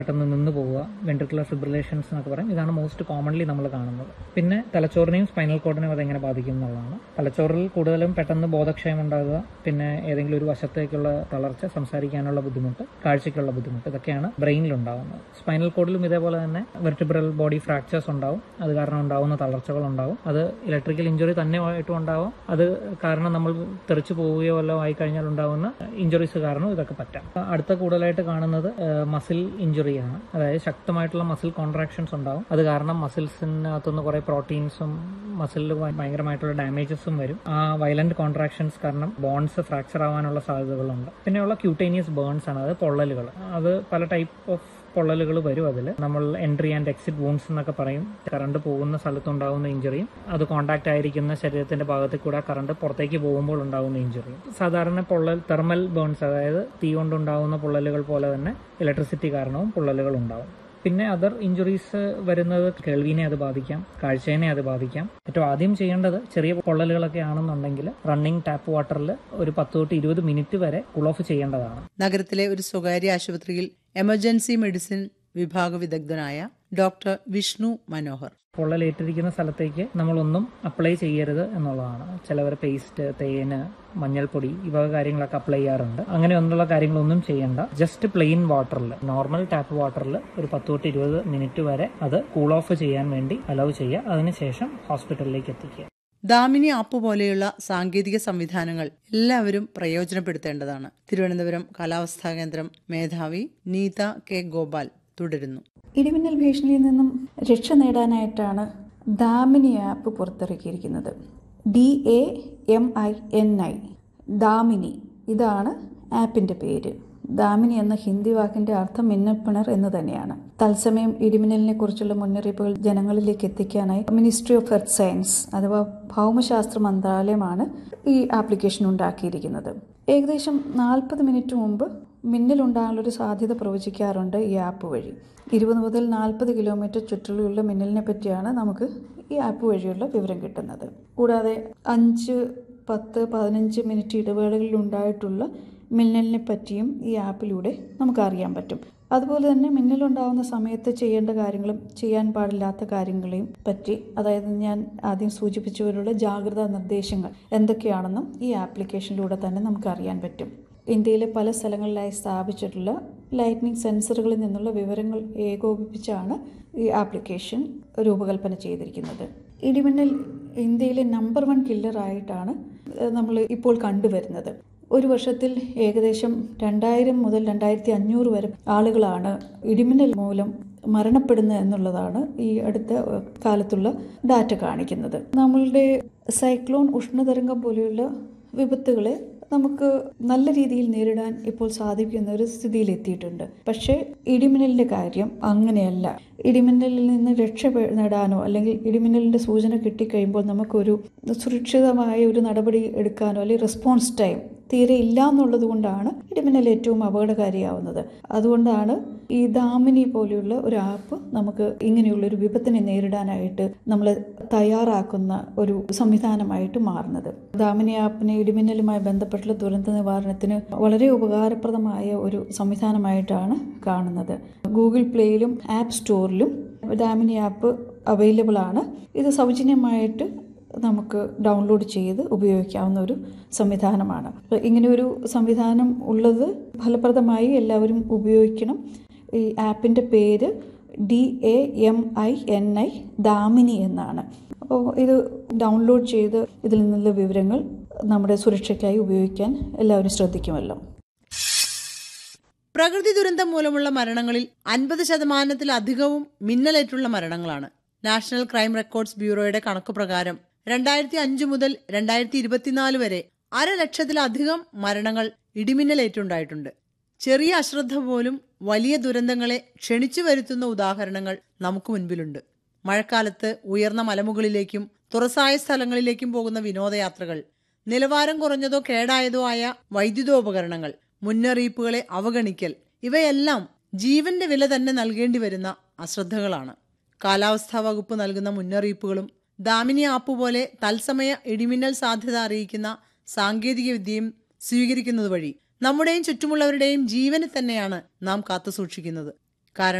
പെട്ടെന്ന് നിന്ന് പോവുക വെൻട്രിക്കുലർ ഫിബ്രിലേഷൻസ് എന്നൊക്കെ പറയും ഇതാണ് മോസ്റ്റ് കോമൺലി നമ്മൾ കാണുന്നത് പിന്നെ തലച്ചോറിനെയും സ്പൈനൽ കോഡിനെയും അതെങ്ങനെ ബാധിക്കും എന്നുള്ളതാണ് തലച്ചോറിൽ കൂടുതലും പെട്ടെന്ന് ബോധക്ഷയം ഉണ്ടാകുക പിന്നെ ഏതെങ്കിലും ഒരു വശത്തേക്കുള്ള തളർച്ച സംസാരിക്കാനുള്ള ബുദ്ധിമുട്ട് കാഴ്ചയ്ക്കുള്ള ബുദ്ധിമുട്ട് ഇതൊക്കെയാണ് ബ്രെയിനിൽ ഉണ്ടാകുന്നത് സ്പൈനൽ കോഡിലും ഇതേപോലെ തന്നെ വെർട്ടിബ്രൽ ബോഡി ഫ്രാക്ചേഴ്സ് ഉണ്ടാവും അത് കാരണം ഉണ്ടാകുന്ന തളർച്ചകൾ ഉണ്ടാവും അത് ഇലക്ട്രിക്കൽ ഇഞ്ചുറി തന്നെ ആയിട്ടും ഉണ്ടാവും അത് കാരണം നമ്മൾ തെറിച്ചു പോവുകയോ വല്ലോ ആയി കഴിഞ്ഞാൽ ഉണ്ടാകുന്ന ഇഞ്ചുറീസ് കാരണം ഇതൊക്കെ പറ്റാം അടുത്ത കൂടുതലായിട്ട് കാണുന്നത് മസിൽ ഇഞ്ചുറിയാണ് അതായത് ശക്തമായിട്ടുള്ള മസിൽ കോൺട്രാക്ഷൻസ് ഉണ്ടാവും അത് കാരണം മസിൽസിനകത്തുനിന്ന് കുറെ പ്രോട്ടീൻസും മസിലിൽ ഭയങ്കരമായിട്ടുള്ള ഡാമേജസും വരും ആ വയലന്റ് കോൺട്രാക്ഷൻസ് കാരണം ബോൺസ് ഫ്രാക്ചർ ആവാനുള്ള സാധ്യതകളുണ്ട് പിന്നെയുള്ള ക്യൂട്ടേനിയസ് ബേൺസ് ആണ് അത് പൊള്ളലുകൾ അത് പല ടൈപ്പ് ഓഫ് പൊള്ളലുകൾ വരും അതിൽ നമ്മൾ എൻട്രി ആൻഡ് എക്സിറ്റ് വൂൺസ് എന്നൊക്കെ പറയും കറണ്ട് പോകുന്ന സ്ഥലത്തുണ്ടാകുന്ന ഇഞ്ചുറിയും അത് കോണ്ടാക്ട് ആയിരിക്കുന്ന ശരീരത്തിന്റെ ഭാഗത്തിൽ കൂടെ കറണ്ട് പുറത്തേക്ക് പോകുമ്പോൾ ഉണ്ടാകുന്ന ഇഞ്ചുറിയും സാധാരണ പൊള്ളൽ തെർമൽ ബേൺസ് അതായത് തീ കൊണ്ടുണ്ടാകുന്ന പൊള്ളലുകൾ പോലെ തന്നെ ഇലക്ട്രിസിറ്റി കാരണവും പൊള്ളലുകൾ ഉണ്ടാവും പിന്നെ അതർ ഇഞ്ചുറീസ് വരുന്നത് കേൾവിനെ അത് ബാധിക്കാം കാഴ്ചയെ അത് ബാധിക്കാം ഏറ്റവും ആദ്യം ചെയ്യേണ്ടത് ചെറിയ പൊള്ളലുകളൊക്കെ ആണെന്നുണ്ടെങ്കിൽ റണ്ണിങ് ടാപ്പ് വാട്ടറിൽ ഒരു പത്ത് തൊട്ട് ഇരുപത് മിനിറ്റ് വരെ കൂൾ ഓഫ് ചെയ്യേണ്ടതാണ് നഗരത്തിലെ ഒരു സ്വകാര്യ ആശുപത്രിയിൽ എമർജൻസി മെഡിസിൻ വിഭാഗ വിദഗ്ധനായ ഡോക്ടർ വിഷ്ണു മനോഹർ പൊള്ളലേറ്റിരിക്കുന്ന സ്ഥലത്തേക്ക് നമ്മളൊന്നും അപ്ലൈ ചെയ്യരുത് എന്നുള്ളതാണ് ചിലവർ പേസ്റ്റ് തേന് മഞ്ഞൾപ്പൊടി ഈ വക കാര്യങ്ങളൊക്കെ അപ്ലൈ ചെയ്യാറുണ്ട് അങ്ങനെ ഒന്നുള്ള കാര്യങ്ങളൊന്നും ചെയ്യണ്ട ജസ്റ്റ് പ്ലെയിൻ വാട്ടറിൽ നോർമൽ ടാപ്പ് വാട്ടറിൽ ഒരു പത്ത് തൊട്ട് ഇരുപത് മിനിറ്റ് വരെ അത് കൂൾ ഓഫ് ചെയ്യാൻ വേണ്ടി അലൗ ചെയ്യുക അതിനുശേഷം ഹോസ്പിറ്റലിലേക്ക് എത്തിക്കുക ദാമിനി ആപ്പ് പോലെയുള്ള സാങ്കേതിക സംവിധാനങ്ങൾ എല്ലാവരും പ്രയോജനപ്പെടുത്തേണ്ടതാണ് തിരുവനന്തപുരം കാലാവസ്ഥാ കേന്ദ്രം മേധാവി നീത കെ ഗോപാൽ തുടരുന്നു ഇടിമിന്നൽ ഭീഷണിയിൽ നിന്നും രക്ഷ നേടാനായിട്ടാണ് ദാമിനി ആപ്പ് പുറത്തിറക്കിയിരിക്കുന്നത് D A M I N I Damini ഇതാണ് ആപ്പിൻ്റെ പേര് ദാമിനി എന്ന ഹിന്ദി വാക്കിന്റെ അർത്ഥം മിന്നപ്പിണർ എന്ന് തന്നെയാണ് തത്സമയം ഇടിമിന്നലിനെ കുറിച്ചുള്ള മുന്നറിയിപ്പുകൾ ജനങ്ങളിലേക്ക് എത്തിക്കാനായി മിനിസ്ട്രി ഓഫ് എർത്ത് സയൻസ് അഥവാ ഭൗമശാസ്ത്ര മന്ത്രാലയമാണ് ഈ ആപ്ലിക്കേഷൻ ഉണ്ടാക്കിയിരിക്കുന്നത് ഏകദേശം നാൽപ്പത് മിനിറ്റ് മുമ്പ് മിന്നലുണ്ടാകാനുള്ളൊരു സാധ്യത പ്രവചിക്കാറുണ്ട് ഈ ആപ്പ് വഴി ഇരുപത് മുതൽ നാൽപ്പത് കിലോമീറ്റർ ചുറ്റളവിലുള്ള മിന്നലിനെ പറ്റിയാണ് നമുക്ക് ഈ ആപ്പ് വഴിയുള്ള വിവരം കിട്ടുന്നത് കൂടാതെ അഞ്ച് പത്ത് പതിനഞ്ച് മിനിറ്റ് ഇടവേളകളിൽ ഉണ്ടായിട്ടുള്ള മിന്നലിനെ പറ്റിയും ഈ ആപ്പിലൂടെ നമുക്ക് അറിയാൻ പറ്റും അതുപോലെ തന്നെ മിന്നലുണ്ടാകുന്ന സമയത്ത് ചെയ്യേണ്ട കാര്യങ്ങളും ചെയ്യാൻ പാടില്ലാത്ത കാര്യങ്ങളെയും പറ്റി അതായത് ഞാൻ ആദ്യം സൂചിപ്പിച്ചവരുടെ ജാഗ്രതാ നിർദ്ദേശങ്ങൾ എന്തൊക്കെയാണെന്നും ഈ ആപ്ലിക്കേഷനിലൂടെ തന്നെ നമുക്ക് അറിയാൻ പറ്റും ഇന്ത്യയിലെ പല സ്ഥലങ്ങളിലായി സ്ഥാപിച്ചിട്ടുള്ള ലൈറ്റ്നിങ് സെൻസറുകളിൽ നിന്നുള്ള വിവരങ്ങൾ ഏകോപിപ്പിച്ചാണ് ഈ ആപ്ലിക്കേഷൻ രൂപകൽപ്പന ചെയ്തിരിക്കുന്നത് ഇടിമിന്നൽ ഇന്ത്യയിലെ നമ്പർ വൺ കില്ലറായിട്ടാണ് നമ്മൾ ഇപ്പോൾ കണ്ടുവരുന്നത് ഒരു വർഷത്തിൽ ഏകദേശം രണ്ടായിരം മുതൽ രണ്ടായിരത്തി അഞ്ഞൂറ് വരെ ആളുകളാണ് ഇടിമിന്നൽ മൂലം മരണപ്പെടുന്നത് എന്നുള്ളതാണ് ഈ അടുത്ത കാലത്തുള്ള ഡാറ്റ കാണിക്കുന്നത് നമ്മളുടെ സൈക്ലോൺ ഉഷ്ണതരംഗം പോലെയുള്ള വിപത്തുകളെ നമുക്ക് നല്ല രീതിയിൽ നേരിടാൻ ഇപ്പോൾ സാധിക്കുന്ന ഒരു സ്ഥിതിയിൽ എത്തിയിട്ടുണ്ട് പക്ഷേ ഇടിമിന്നലിന്റെ കാര്യം അങ്ങനെയല്ല ഇടിമിന്നലിൽ നിന്ന് രക്ഷ നേടാനോ അല്ലെങ്കിൽ ഇടിമിന്നലിന്റെ സൂചന കിട്ടിക്കഴിയുമ്പോൾ നമുക്കൊരു സുരക്ഷിതമായ ഒരു നടപടി എടുക്കാനോ അല്ലെങ്കിൽ റെസ്പോൺസ് ടൈം തീരെ ഇല്ല എന്നുള്ളത് കൊണ്ടാണ് ഇടിമിന്നൽ ഏറ്റവും അപകടകാരിയാവുന്നത് അതുകൊണ്ടാണ് ഈ ദാമിനി പോലെയുള്ള ഒരു ആപ്പ് നമുക്ക് ഇങ്ങനെയുള്ള ഒരു വിപത്തിനെ നേരിടാനായിട്ട് നമ്മൾ തയ്യാറാക്കുന്ന ഒരു സംവിധാനമായിട്ട് മാറുന്നത് ദാമിനി ആപ്പിനെ ഇടിമിന്നലുമായി ബന്ധപ്പെട്ടുള്ള ദുരന്ത നിവാരണത്തിന് വളരെ ഉപകാരപ്രദമായ ഒരു സംവിധാനമായിട്ടാണ് കാണുന്നത് ഗൂഗിൾ പ്ലേയിലും ആപ്പ് സ്റ്റോറിലും ദാമിനി ആപ്പ് അവൈലബിൾ ആണ് ഇത് സൗജന്യമായിട്ട് നമുക്ക് ഡൗൺലോഡ് ചെയ്ത് ഉപയോഗിക്കാവുന്ന ഒരു സംവിധാനമാണ് ഇങ്ങനെ ഒരു സംവിധാനം ഉള്ളത് ഫലപ്രദമായി എല്ലാവരും ഉപയോഗിക്കണം ഈ ആപ്പിൻ്റെ പേര് D A M I N I Damini എന്നാണ് അപ്പോൾ ഇത് ഡൗൺലോഡ് ചെയ്ത് ഇതിൽ നിന്നുള്ള വിവരങ്ങൾ നമ്മുടെ സുരക്ഷയ്ക്കായി ഉപയോഗിക്കാൻ എല്ലാവരും ശ്രദ്ധിക്കുമല്ലോ പ്രകൃതി ദുരന്തം മൂലമുള്ള മരണങ്ങളിൽ അൻപത് ശതമാനത്തിലധികവും മിന്നലേറ്റുള്ള മരണങ്ങളാണ് നാഷണൽ ക്രൈം റെക്കോർഡ്സ് ബ്യൂറോയുടെ കണക്കു പ്രകാരം രണ്ടായിരത്തി അഞ്ച് മുതൽ രണ്ടായിരത്തി ഇരുപത്തിനാല് വരെ അര ലക്ഷത്തിലധികം മരണങ്ങൾ ഇടിമിന്നലേറ്റുണ്ടായിട്ടുണ്ട് ചെറിയ അശ്രദ്ധ പോലും വലിയ ദുരന്തങ്ങളെ ക്ഷണിച്ചു വരുത്തുന്ന ഉദാഹരണങ്ങൾ നമുക്ക് മുൻപിലുണ്ട് മഴക്കാലത്ത് ഉയർന്ന മലമുകളിലേക്കും തുറസായ സ്ഥലങ്ങളിലേക്കും പോകുന്ന വിനോദയാത്രകൾ നിലവാരം കുറഞ്ഞതോ കേടായതോ ആയ വൈദ്യുതോപകരണങ്ങൾ മുന്നറിയിപ്പുകളെ അവഗണിക്കൽ ഇവയെല്ലാം ജീവന്റെ വില തന്നെ നൽകേണ്ടി വരുന്ന അശ്രദ്ധകളാണ് കാലാവസ്ഥാ വകുപ്പ് നൽകുന്ന മുന്നറിയിപ്പുകളും ദാമിനി ആപ്പ് പോലെ തത്സമയ ഇടിമിന്നൽ സാധ്യത അറിയിക്കുന്ന സാങ്കേതിക വിദ്യയും സ്വീകരിക്കുന്നത് വഴി നമ്മുടെയും ചുറ്റുമുള്ളവരുടെയും ജീവനെ തന്നെയാണ് നാം കാത്തുസൂക്ഷിക്കുന്നത് കാരണം